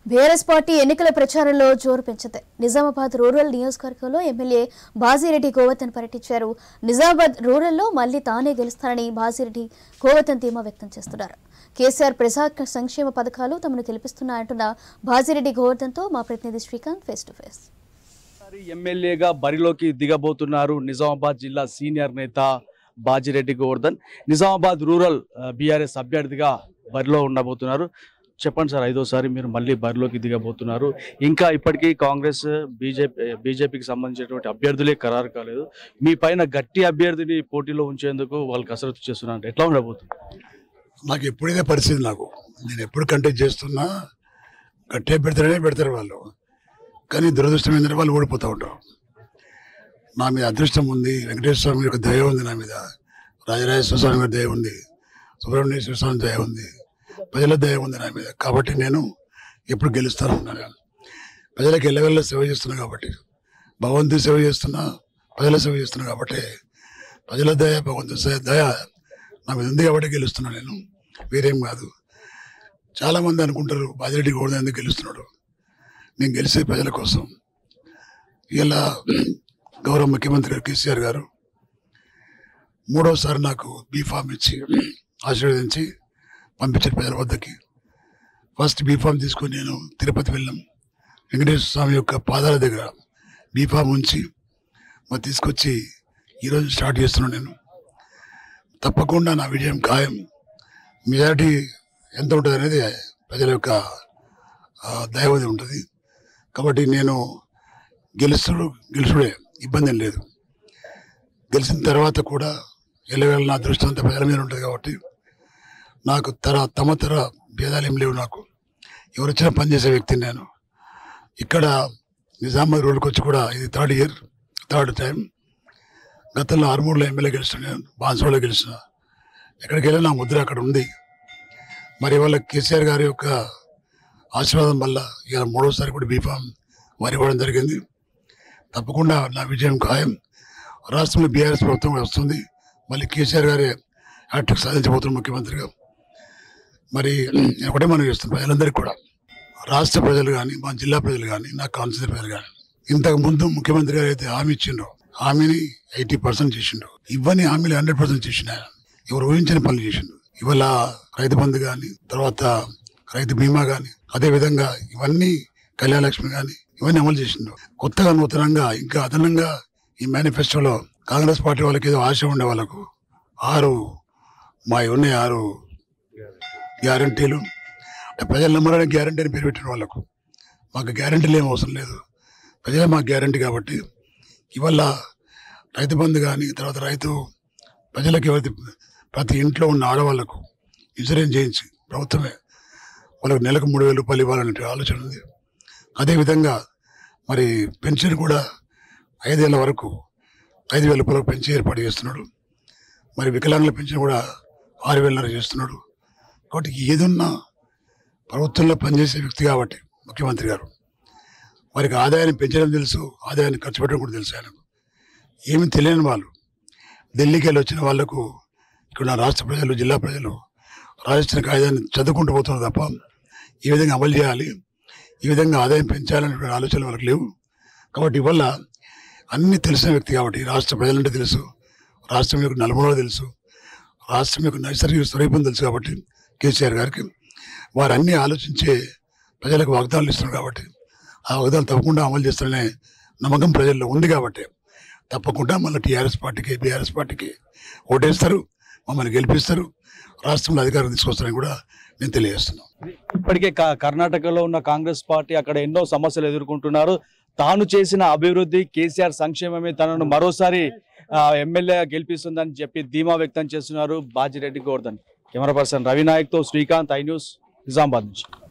BRS party ఎన్నికల ప్రచారంలో జోరు పెంచింది నిజామాబాద్ రూరల్ నియోజకవర్గంలో ఎమ్మెల్యే బాజిరెడ్డి గోవర్ధన్ పర్యటించారు నిజామాబాద్ రూరల్లో మళ్లీ తానే గెలుస్తానని బాజిరెడ్డి గోవర్ధన్ ధీమా వ్యక్తం చేస్తున్నారు కేసీఆర్ ప్రజా సంక్షేమ పథకాలు తమను తెలిపిస్తున్నాయంటున్న బాజిరెడ్డి గోవర్ధన్తో మా ప్రతినిధి శ్రీకాంత్ ఫేస్ టు ఫేస్ ఈసారి ఎమ్మెల్యేగా బరిలోకి దిగబోతున్నారు నిజామాబాద్ జిల్లా సీనియర్ నేత బాజిరెడ్డి గోవర్ధన్ నిజామాబాద్ రూరల్ బీఆర్ఎస్ అభ్యర్థిగా బరిలో ఉండబోతున్నారు చెప్పండి సార్ ఐదోసారి మీరు మళ్ళీ బరిలోకి దిగబోతున్నారు ఇంకా ఇప్పటికీ కాంగ్రెస్ బీజేపీ బీజేపీకి సంబంధించినటువంటి అభ్యర్థులే ఖరారు కాలేదు మీ పైన గట్టి అభ్యర్థిని పోటీలో ఉంచేందుకు వాళ్ళు కసరత్తు చేస్తున్నారు ఎట్లా ఉండబోతుంది నాకు ఎప్పుడైతే పరిస్థితి నాకు నేను ఎప్పుడు కంటెక్ట్ చేస్తున్నా గట్టిగా పెడతారనే పెడతారు వాళ్ళు కానీ దురదృష్టం ఏంటంటే వాళ్ళు ఓడిపోతూ ఉంటారు నా మీద అదృష్టం ఉంది వెంకటేశ్వర స్వామి యొక్క దయ ఉంది నా మీద రాజరాజేశ్వర స్వామి గారి దయ ఉంది సుబ్రహ్మణ్యేశ్వర స్వామి దయ ఉంది ప్రజల దయ ఉంది నా మీద కాబట్టి నేను ఎప్పుడు గెలుస్తాను ఉన్నాను ప్రజలకు ఎల్లవెల్ల సేవ చేస్తున్నా కాబట్టి భగవంతుడి సేవ చేస్తున్నా ప్రజల సేవ చేస్తున్నా కాబట్టి ప్రజల దయ భగవంతుడి సే- దయ నా మీద ఉంది కాబట్టి గెలుస్తున్నా నేను వేరేం కాదు చాలా మంది అనుకుంటారు బాజిరెడ్డి గోడ ఎందుకు గెలుస్తున్నాడు నేను గెలిచే ప్రజల కోసం ఇలా గౌరవ ముఖ్యమంత్రి గారు కేసీఆర్ గారు మూడోసారి నాకు బీఫామ్ ఇచ్చి ఆశీర్వదించి పంపించారు ప్రజల వద్దకి ఫస్ట్ బీఫామ్ తీసుకొని నేను తిరుపతి వెళ్ళాం వెంకటేశ్వర స్వామి యొక్క పాదాల దగ్గర బీఫామ్ ఉంచి మరి తీసుకొచ్చి ఈరోజు స్టార్ట్ చేస్తున్నాను నేను తప్పకుండా నా విజయం ఖాయం మెజారిటీ ఎంత ఉంటుంది అనేది ప్రజల యొక్క ఆ, దైవది ఉంటుంది కాబట్టి నేను గెలుస్తుడు గెలుచుడే ఇబ్బంది ఏం లేదు గెలిచిన తర్వాత కూడా ఎల్లవేళ నా దృష్టి అంతా ప్రజల మీద ఉంటుంది కాబట్టి నాకు తర తమ తర భేదాలు ఏం లేవు నాకు ఎవరు వచ్చినా పనిచేసే వ్యక్తిని నేను ఇక్కడ నిజామాబాద్ రోడ్కి వచ్చి కూడా ఇది థర్డ్ ఇయర్ థర్డ్ టైం గతంలో ఆరుమూరులో ఎమ్మెల్యే గెలిచిన నేను బాన్సోలో గెలిచిన ఎక్కడికి వెళ్ళినా నా ముద్ర అక్కడ ఉంది మరి వాళ్ళ కేసీఆర్ గారి యొక్క ఆశీర్వాదం వల్ల ఇలా మూడోసారి కూడా బీఫామ్ వారి ఇవ్వడం జరిగింది తప్పకుండా నా విజయం ఖాయం రాష్ట్రంలో బీఆర్ఎస్ ప్రభుత్వం కూడా వస్తుంది మళ్ళీ కేసీఆర్ గారి హ్యాట్రిక్ సాధించబోతున్న ముఖ్యమంత్రిగా మరి నేను ఒకటే మనం చేస్తున్నాను ప్రజలందరికీ కూడా రాష్ట్ర ప్రజలు కానీ మా జిల్లా ప్రజలు కానీ నా కాన్స్టిట్యూన్ ప్రజలు కానీ ఇంతకు ముందు ముఖ్యమంత్రి గారు అయితే హామీ ఇచ్చిండ్రో హామీని ఎయిటీ పర్సెంట్ చేసిండు ఇవన్నీ హామీలు హండ్రెడ్ పర్సెంట్ చేసిండు ఆయన ఎవరు ఊహించిన పనులు చేసిండు ఇవాళ రైతు బంధు కానీ తర్వాత రైతు బీమా కానీ అదే విధంగా ఇవన్నీ కళ్యాణ లక్ష్మి కానీ ఇవన్నీ అమలు చేసిండు కొత్తగా నూతనంగా ఇంకా అదనంగా ఈ మేనిఫెస్టోలో కాంగ్రెస్ పార్టీ వాళ్ళకి ఏదో ఆశ ఉండే వాళ్ళకు ఆరు మా ఉన్నాయి ఆరు గ్యారంటీలు అంటే ప్రజలు నమ్మడానికి గ్యారంటీ అని పేరు పెట్టిన వాళ్ళకు మాకు గ్యారంటీలు ఏం అవసరం లేదు ప్రజలే మాకు గ్యారంటీ కాబట్టి ఇవల్ల రైతు బంధు కానీ తర్వాత రైతు ప్రజలకు ఎవరి ప్రతి ఇంట్లో ఉన్న ఆడవాళ్లకు ఇన్సూరెన్స్ చేయించి ప్రభుత్వమే వాళ్ళకి నెలకు మూడు వేల రూపాయలు ఇవ్వాలనే ఆలోచన ఉంది అదేవిధంగా మరి పెన్షన్ కూడా ఐదేళ్ల వరకు ఐదు వేల రూపాయలకు పెన్షన్ ఏర్పాటు చేస్తున్నాడు మరి వికలాంగుల పెన్షన్ కూడా ఆరు వేలన్నర చేస్తున్నాడు కాబట్టి ఏదున్నా ప్రభుత్వంలో పనిచేసే వ్యక్తి కాబట్టి ముఖ్యమంత్రి గారు వారికి ఆదాయాన్ని పెంచడం తెలుసు ఆదాయాన్ని ఖర్చు పెట్టడం కూడా తెలుసు ఆయనకు ఏమి తెలియని వాళ్ళు ఢిల్లీకి వెళ్ళి వచ్చిన వాళ్లకు ఇక్కడ ఉన్న రాష్ట్ర ప్రజలు జిల్లా ప్రజలు రాజస్థాన కాయిదాన్ని చదువుకుంటూ పోతున్నారు తప్ప ఈ విధంగా అమలు చేయాలి ఈ విధంగా ఆదాయం పెంచాలనే ఆలోచనలు వాళ్ళకి లేవు కాబట్టి ఇవల్ల అన్ని తెలిసిన వ్యక్తి కాబట్టి రాష్ట్ర ప్రజలంటే తెలుసు రాష్ట్రం యొక్క నలుమూలలో తెలుసు రాష్ట్రం యొక్క నైసర్గిక స్వరూపం తెలుసు కాబట్టి కేసీఆర్ గారికి వారు అన్ని ఆలోచించే ప్రజలకు వాగ్దానాలు ఇస్తున్నారు కాబట్టి ఆ వాగ్దానాలు తప్పకుండా అమలు చేస్తారనే నమ్మకం ప్రజల్లో ఉంది కాబట్టి తప్పకుండా మళ్ళీ టీఆర్ఎస్ పార్టీకి బీఆర్ఎస్ పార్టీకి ఓటేస్తారు మమ్మల్ని గెలిపిస్తారు రాష్ట్రంలో అధికారం తీసుకొస్తారని కూడా నేను తెలియజేస్తున్నాను ఇప్పటికే క- కర్ణాటకలో ఉన్న కాంగ్రెస్ పార్టీ అక్కడ ఎన్నో సమస్యలు ఎదుర్కొంటున్నారు తాను చేసిన అభివృద్ధి కేసీఆర్ సంక్షేమమే తనను మరోసారి ఆ, ఎమ్మెల్యేగా గెలిపిస్తుందని చెప్పి ధీమా వ్యక్తం చేస్తున్నారు బాజిరెడ్డి గోవర్ధన్ కెమెరా పర్సన్ రవినాయక్ తో శ్రీకాంత్ ఐ న్యూస్ నిజామాబాద్ నుంచి